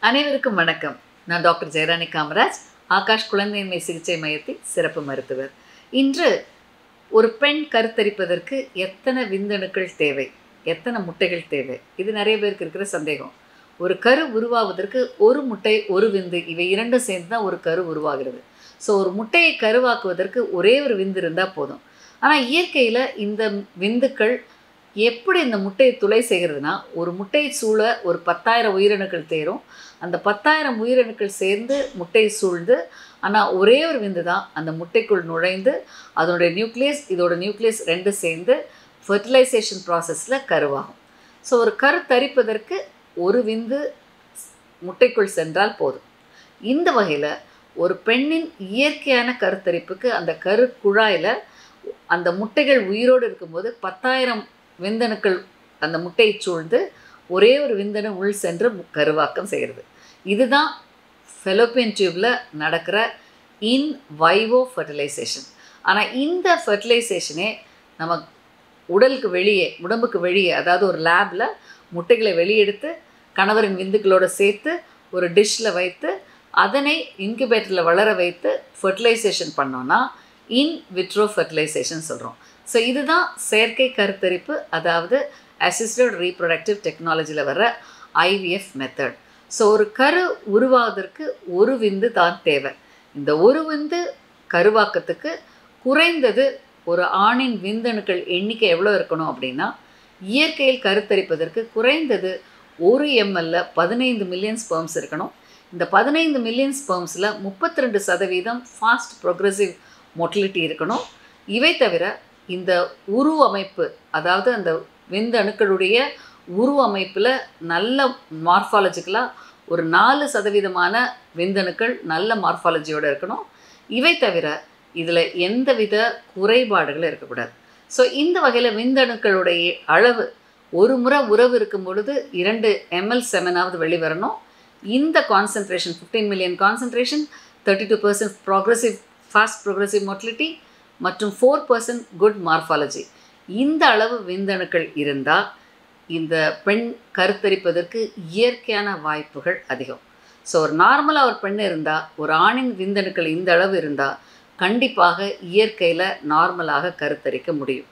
அனைவருக்கும் வணக்கம் நான் டாக்டர் ஜெயராணி காமராஜ் ஆகாஷ் குழந்தையின்மை சிகிச்சை மையத்தின் சிறப்பு மருத்துவர் இன்று ஒரு பெண் கருத்தரிப்பதற்கு எத்தனை விந்தணுக்கள் தேவை எத்தனை முட்டைகள் தேவை இது நிறைய பேருக்கு இருக்கிற சந்தேகம் ஒரு கரு உருவாவதற்கு ஒரு முட்டை ஒரு விந்து இவை இரண்டும் சேர்ந்து தான் ஒரு கரு உருவாகிறது ஸோ ஒரு முட்டையை கருவாக்குவதற்கு ஒரே ஒரு விந்து இருந்தால் போதும் ஆனால் இயற்கையில் இந்த விந்துக்கள் எப்படி இந்த முட்டையை துளை செய்கிறதுனா ஒரு முட்டையை சூழ ஒரு பத்தாயிரம் உயிரணுக்கள் தேரும் அந்த பத்தாயிரம் உயிரணுக்கள் சேர்ந்து முட்டையை சூழ்ந்து ஆனால் ஒரே ஒரு விந்து தான் அந்த முட்டைக்குள் நுழைந்து அதனுடைய நியூக்ளியஸ் இதோட நியூக்ளியஸ் ரெண்டு சேர்ந்து ஃபெர்டிலைசேஷன் ப்ராசஸில் கருவாகும் ஸோ ஒரு கரு தரிப்பதற்கு ஒரு விந்து முட்டைக்குள் சென்றால் போதும் இந்த வகையில் ஒரு பெண்ணின் இயற்கையான கருத்தரிப்புக்கு அந்த கரு குழாயில் அந்த முட்டைகள் உயிரோடு இருக்கும்போது பத்தாயிரம் விந்தணுக்கள் அந்த முட்டையை சூழ்ந்து ஒரே ஒரு விந்தணு உள் சென்று மு- கருவாக்கம் செய்கிறது இதுதான் ஃபெலோப்பியன் டியூப்பில் நடக்கிற இன் வைவோ ஃபர்டிலைசேஷன் ஆனால் இந்த ஃபர்டிலைசேஷனே நம்ம உடலுக்கு வெளியே உடம்புக்கு வெளியே அதாவது ஒரு லேபில் முட்டைகளை வெளியெடுத்து கணவரின் விந்துக்களோடு சேர்த்து ஒரு டிஷ்ஷில் வைத்து அதனை இன்குபேட்டரில் வளர வைத்து ஃபர்டிலைசேஷன் பண்ணோன்னா இன் விட்ரோ ஃபர்டிலைசேஷன் சொல்கிறோம் ஸோ இதுதான் செயற்கை கருத்தரிப்பு அதாவது அசிஸ்டட் ரீப்ரொடக்டிவ் டெக்னாலஜியில் வர ஐவிஎஃப் மெத்தட் ஸோ ஒரு கரு உருவாவதற்கு ஒரு விந்து தான் தேவை இந்த ஒரு விந்து கருவாக்கத்துக்கு குறைந்தது ஒரு ஆணின் விந்தணுக்கள் எண்ணிக்கை எவ்வளோ இருக்கணும் அப்படின்னா இயற்கையில் கருத்தரிப்பதற்கு குறைந்தது ஒரு எம்எல்ல பதினைந்து மில்லியன் ஸ்பெர்ம்ஸ் இருக்கணும் இந்த பதினைந்து மில்லியன் ஸ்பெர்ம்ஸில் முப்பத்தி ரெண்டு சதவீதம் ஃபாஸ்ட் ப்ரோக்ரஸிவ் மொட்டிலிட்டி இருக்கணும் இவை தவிர இந்த உருவமைப்பு அதாவது அந்த விந்தணுக்களுடைய உருவமைப்பில் நல்ல மார்ஃபாலஜிக்கலாக ஒரு நாலு சதவீதமான விந்தணுக்கள் நல்ல மார்ஃபாலஜியோடு இருக்கணும் இவை தவிர இதில் எந்தவித குறைபாடுகளும் இருக்கக்கூடாது ஸோ இந்த வகையில் விந்தணுக்களுடைய அளவு ஒரு முறை உறவு இருக்கும் பொழுது இரண்டு எம்எல் செவனாவது வெளிவரணும் இந்த concentration fifteen million concentration thirty two percent progressive fast progressive motility மற்றும் ஃபோர் பர்சன்ட் குட் மார்ஃபாலஜி இந்த அளவு விந்தணுக்கள் இருந்தால் இந்த பெண் கருத்தரிப்பதற்கு இயற்கையான வாய்ப்புகள் அதிகம் ஸோ ஒரு நார்மலாக ஒரு பெண் இருந்தால் ஒரு ஆணின் விந்தணுக்கள் இந்த அளவு இருந்தால் கண்டிப்பாக இயற்கையில் நார்மலாக கருத்தரிக்க முடியும்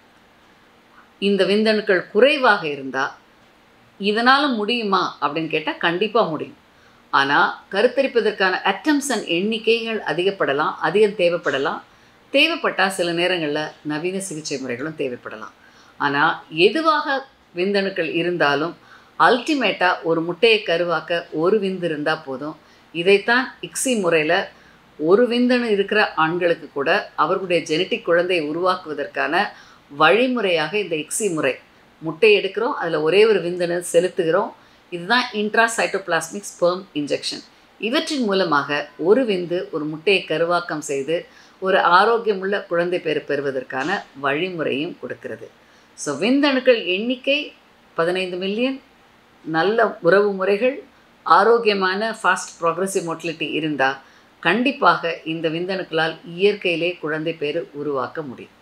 இந்த விந்தணுக்கள் குறைவாக இருந்தால் இதனால் முடியுமா அப்படின்னு கேட்டால் கண்டிப்பாக முடியும் ஆனால் கருத்தரிப்பதற்கான அட்டம்ஸ் அண்ட் எண்ணிக்கைகள் அதிகப்படலாம் அதிகம் தேவைப்படலாம் தேவைப்பட்டால் சில நேரங்களில் நவீன சிகிச்சை முறைகளும் தேவைப்படலாம் ஆனால் எதுவாக விந்தணுக்கள் இருந்தாலும் அல்டிமேட்டாக ஒரு முட்டையை கருவாக்க ஒரு விந்து இருந்தால் போதும் இதைத்தான் இக்ஸி முறையில் ஒரு விந்தணு இருக்கிற ஆண்களுக்கு கூட அவர்களுடைய ஜெனட்டிக் குழந்தையை உருவாக்குவதற்கான வழிமுறையாக இந்த இக்ஸி முறை முட்டை எடுக்கிறோம் அதில் ஒரே ஒரு விந்தணு செலுத்துகிறோம் இதுதான் இன்ட்ராசைட்டோபிளாஸ்மிக் ஸ்பெர்ம் இன்ஜெக்ஷன் இவற்றின் மூலமாக ஒரு விந்து ஒரு முட்டையை கருவாக்கம் செய்து ஒரு ஆரோக்கியமுள்ள குழந்தை பேறு பெறுவதற்கான வழிமுறையும் கொடுக்கிறது ஸோ விந்தணுக்கள் எண்ணிக்கை பதினைந்து மில்லியன் நல்ல உறவு முறைகள் ஆரோக்கியமான ஃபாஸ்ட் ப்ராக்ரஸிவ் மொட்டிலிட்டி இருந்தால் கண்டிப்பாக இந்த விந்தணுக்களால் இயற்கையிலே குழந்தை பேறு உருவாக்க முடியும்